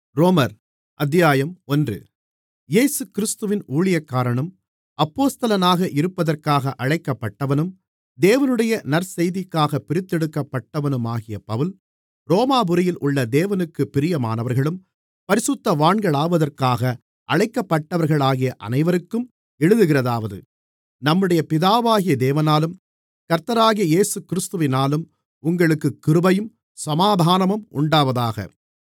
ரோமர் அத்தியாயம் ஒன்று இயேசுகிறிஸ்துவின் ஊழியக்காரனும் அப்போஸ்தலனாக இருப்பதற்காக அழைக்கப்பட்டவனும் தேவனுடைய நற்செய்திக்காகப் பிரித்தெடுக்கப்பட்டவனுமாகிய பவுல் ரோமாபுரியில் உள்ள தேவனுக்குப் பிரியமானவர்களும் பரிசுத்தவான்களாவதற்காக அழைக்கப்பட்டவர்களாகிய அனைவருக்கும் எழுதுகிறதாவது நம்முடைய பிதாவாகிய தேவனாலும் கர்த்தராகிய இயேசுகிறிஸ்துவினாலும் உங்களுக்குக் கிருபையும் சமாதானமும் உண்டாவதாக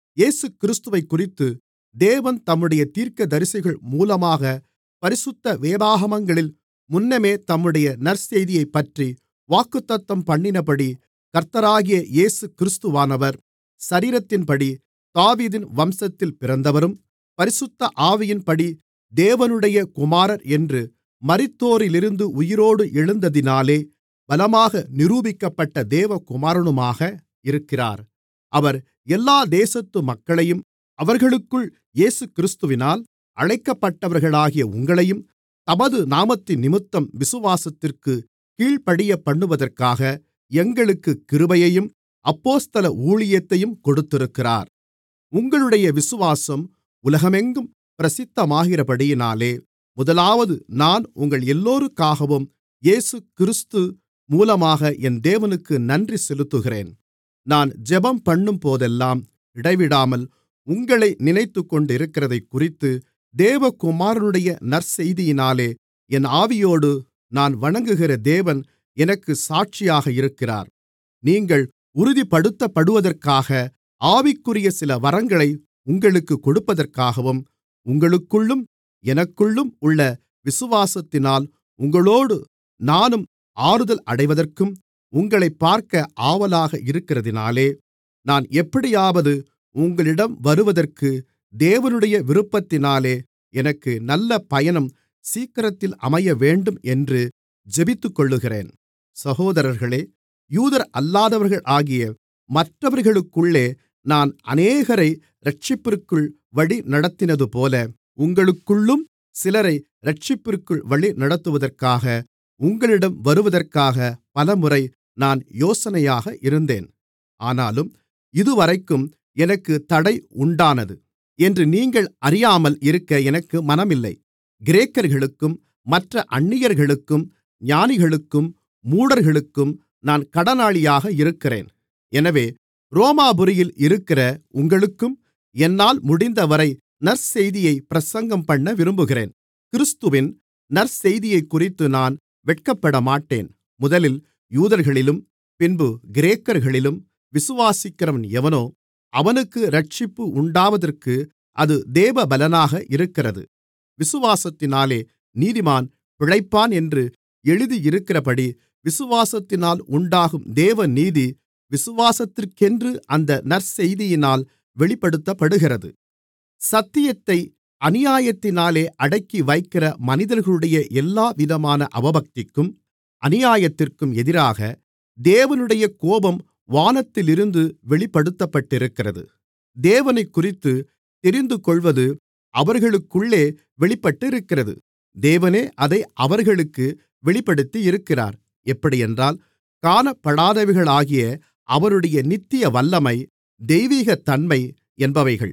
இயேசுகிறிஸ்துவைக்குறித்து தேவன் தம்முடைய தீர்க்கதரிசிகள் மூலமாகப் பரிசுத்த வேதாகமங்களில் முன்னமே தம்முடைய நற்செய்தியைப்பற்றி வாக்குத்தத்தம்பண்ணினபடி கர்த்தராகிய இயேசுகிறிஸ்துவானவர் சரீரத்தின்படி தாவீதின் வம்சத்தில் பிறந்தவரும் பரிசுத்த ஆவியின்படி தேவனுடைய குமாரர் என்று மரித்தோரிலிருந்து உயிரோடு எழுந்ததினாலே பலமாக நிரூபிக்கப்பட்ட தேவகுமாரனுமாக இருக்கிறார் அவர் எல்லா தேசத்து மக்களையும் அவர்களுக்குள் இயேசுகிறிஸ்துவினால் அழைக்கப்பட்டவர்களாகிய உங்களையும் தமது நாமத்தினிமித்தம் விசுவாசத்திற்குக் கீழ்ப்படியப்பண்ணுவதற்காக எங்களுக்குக் கிருபையையும் அப்போஸ்தல ஊழியத்தையும் கொடுத்திருக்கிறார் உங்களுடைய விசுவாசம் உலகமெங்கும் பிரசித்தமாகிறபடியினாலே முதலாவது நான் உங்கள் எல்லோருக்காகவும் இயேசுகிறிஸ்து மூலமாக என் தேவனுக்கு நன்றி செலுத்துகிறேன் நான் ஜெபம்பண்ணும்போதெல்லாம் இடைவிடாமல் உங்களை நினைத்துக்கொண்டிருக்கிறதைக்குறித்து தேவகுமாரனுடைய நற்செய்தியினாலே என் ஆவியோடு நான் வணங்குகிற தேவன் எனக்குச் சாட்சியாக இருக்கிறார் நீங்கள் உறுதிப்படுத்தப்படுவதற்காக ஆவிக்குரிய சில வரங்களை உங்களுக்குக் கொடுப்பதற்காகவும் உங்களுக்குள்ளும் எனக்குள்ளும் உள்ள விசுவாசத்தினால் உங்களோடு நானும் ஆறுதல் அடைவதற்கும் உங்களைப் பார்க்க ஆவலாக இருக்கிறதினாலே நான் எப்படியாவது உங்களிடம் வருவதற்கு தேவனுடைய விருப்பத்தினாலே எனக்கு நல்ல பயணம் சீக்கிரத்தில் அமையவேண்டும் என்று ஜெபித்துக்கொள்ளுகிறேன் சகோதரர்களே யூதரல்லாதவர்கள் ஆகிய மற்றவர்களுக்குள்ளே நான் அநேகரை இரட்சிப்பிற்குள் வழிநடத்தினதுபோல உங்களுக்குள்ளும் சிலரை இரட்சிப்பிற்குள் வழிநடத்துவதற்காக உங்களிடம் வருவதற்காக பலமுறை நான் யோசனையாக இருந்தேன் ஆனாலும் இதுவரைக்கும் எனக்குத் தடை உண்டானது என்று நீங்கள் அறியாமல் இருக்க எனக்கு மனமில்லை கிரேக்கர்களுக்கும் மற்ற அந்நியர்களுக்கும் ஞானிகளுக்கும் மூடர்களுக்கும் நான் கடனாளியாக இருக்கிறேன் எனவே ரோமாபுரியில் இருக்கிற உங்களுக்கும் என்னால் முடிந்தவரை நற்செய்தியைப் பிரசங்கம்பண்ண விரும்புகிறேன் கிறிஸ்துவின் நற்செய்தியைக்குறித்து நான் வெட்கப்படமாட்டேன் முதலில் யூதர்களிலும் பின்பு கிரேக்கர்களிலும் விசுவாசிக்கிறவன் எவனோ அவனுக்கு இரட்சிப்பு உண்டாவதற்கு அது தேவபலனாக இருக்கிறது விசுவாசத்தினாலே நீதிமான் பிழைப்பான் என்று எழுதியிருக்கிறபடி விசுவாசத்தினால் உண்டாகும் தேவநீதி விசுவாசத்திற்கென்று அந்த நற்செய்தியினால் வெளிப்படுத்தப்படுகிறது சத்தியத்தை அநியாயத்தினாலே அடக்கி வைக்கிற மனிதர்களுடைய எல்லாவிதமான அவபக்திக்கும் அநியாயத்திற்கும் எதிராக தேவனுடைய கோபம் வானத்திலிருந்து வெளிப்படுத்தப்பட்டிருக்கிறது தேவனைக்குறித்து தெரிந்துகொள்வது அவர்களுக்குள்ளே வெளிப்பட்டிருக்கிறது தேவனே அதை அவர்களுக்கு வெளிப்படுத்தியிருக்கிறார் எப்படியென்றால் காணப்படாதவைகளாகிய அவருடைய நித்திய வல்லமை தெய்வீகத்தன்மை என்பவைகள்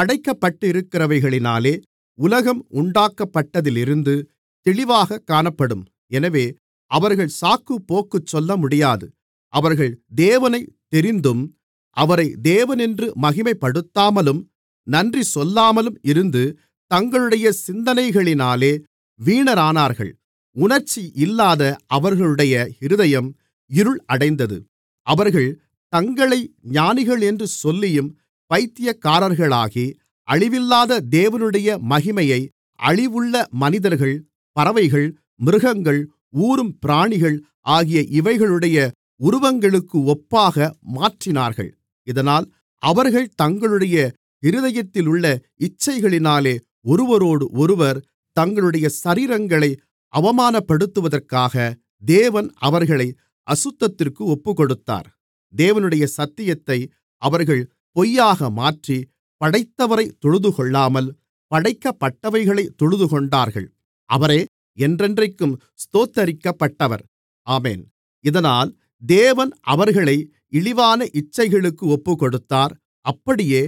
படைக்கப்பட்டிருக்கிறவைகளினாலே உலகம் உண்டாக்கப்பட்டதிலிருந்து தெளிவாகக் காணப்படும் எனவே அவர்கள் சாக்குப்போக்கு சொல்லமுடியாது அவர்கள் தேவனைத் தெரிந்தும் அவரை தேவனென்று மகிமைப்படுத்தாமலும் நன்றி சொல்லாமலும் இருந்து தங்களுடைய சிந்தனைகளினாலே வீணரானார்கள் உணர்ச்சி இல்லாத அவர்களுடைய இருதயம் இருள் அடைந்தது அவர்கள் தங்களை ஞானிகள் என்று சொல்லியும் பைத்தியக்காரர்களாகி அழிவில்லாத தேவனுடைய மகிமையை அழிவுள்ள மனிதர்கள் பறவைகள் மிருகங்கள் ஊரும் பிராணிகள் ஆகிய இவைகளுடைய உருவங்களுக்கு ஒப்பாக மாற்றினார்கள் இதனால் அவர்கள் தங்களுடைய இருதயத்திலுள்ள இச்சைகளினாலே ஒருவரோடொருவர் தங்களுடைய சரீரங்களை அவமானப்படுத்துவதற்காக தேவன் அவர்களை அசுத்தத்திற்கு ஒப்புக்கொடுத்தார் தேவனுடைய சத்தியத்தை அவர்கள் பொய்யாக மாற்றி படைத்தவரை தொழுதுகொள்ளாமல் படைக்கப்பட்டவைகளைத் தொழுதுகொண்டார்கள் அவரே என்றென்றைக்கும் ஸ்தோத்தரிக்கப்பட்டவர் ஆமென் இதனால் தேவன் அவர்களை இழிவான இச்சைகளுக்கு ஒப்புக்கொடுத்தார் அப்படியே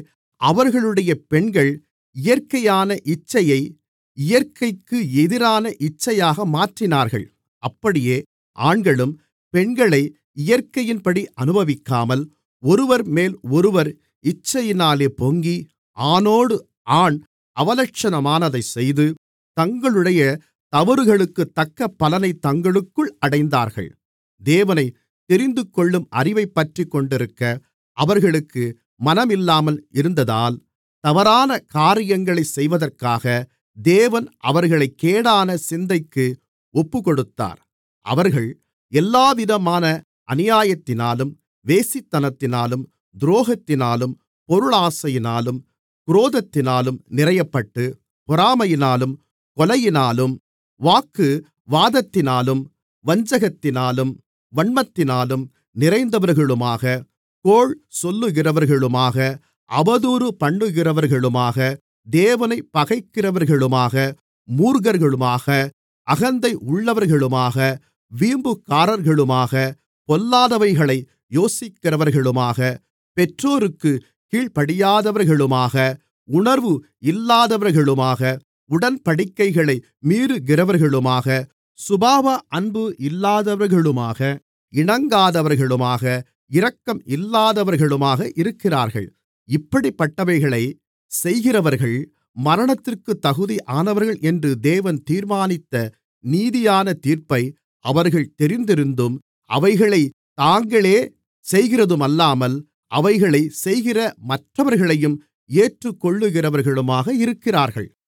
அவர்களுடைய பெண்கள் இயற்கையான இச்சையை இயற்கைக்கு எதிரான இச்சையாக மாற்றினார்கள் அப்படியே ஆண்களும் பெண்களை இயற்கையின்படி அனுபவிக்காமல் ஒருவர்மேல் ஒருவர் இச்சையினாலே பொங்கி ஆணோடு ஆண் அவலட்சணமானதைச் செய்து தங்களுடைய தவறுகளுக்குத்தக்க பலனைத் தங்களுக்குள் அடைந்தார்கள் தேவனை தெரிந்துகொள்ளும் அறிவைப் பற்றிக்கொண்டிருக்க அவர்களுக்கு மனமில்லாமல் இருந்ததால் தவறான காரியங்களைச் செய்வதற்காக தேவன் அவர்களைக் கேடான சிந்தைக்கு ஒப்புக்கொடுத்தார் அவர்கள் எல்லாவிதமான அநியாயத்தினாலும் வேசித்தனத்தினாலும் துரோகத்தினாலும் பொருளாசையினாலும் குரோதத்தினாலும் நிறையப்பட்டு பொறாமையினாலும் கொலையினாலும் வாக்குவாதத்தினாலும் வஞ்சகத்தினாலும் வன்மத்தினாலும் நிறைந்தவர்களுமாக கோள் சொல்லுகிறவர்களுமாக அவதூறு பண்ணுகிறவர்களுமாக தேவனைப் பகைக்கிறவர்களுமாக மூர்க்கர்களுமாக அகந்தை உள்ளவர்களுமாக வீம்புக்காரர்களுமாக பொல்லாதவைகளை யோசிக்கிறவர்களுமாக பெற்றோருக்குக் கீழ்ப்படியாதவர்களுமாக உணர்வு இல்லாதவர்களுமாக உடன்படிக்கைகளை மீறுகிறவர்களுமாக சுபாவ அன்பு இல்லாதவர்களுமாக இணங்காதவர்களுமாக இரக்கம் இல்லாதவர்களுமாக இருக்கிறார்கள் இப்படிப்பட்டவைகளைச் செய்கிறவர்கள் மரணத்திற்குத் தகுதியானவர்கள் என்று தேவன் தீர்மானித்த நீதியான தீர்ப்பை அவர்கள் தெரிந்திருந்தும் அவைகளைத் தாங்களே செய்கிறதுமல்லாமல் அவைகளைச் செய்கிற மற்றவர்களையும் ஏற்றுக்கொள்ளுகிறவர்களுமாக இருக்கிறார்கள்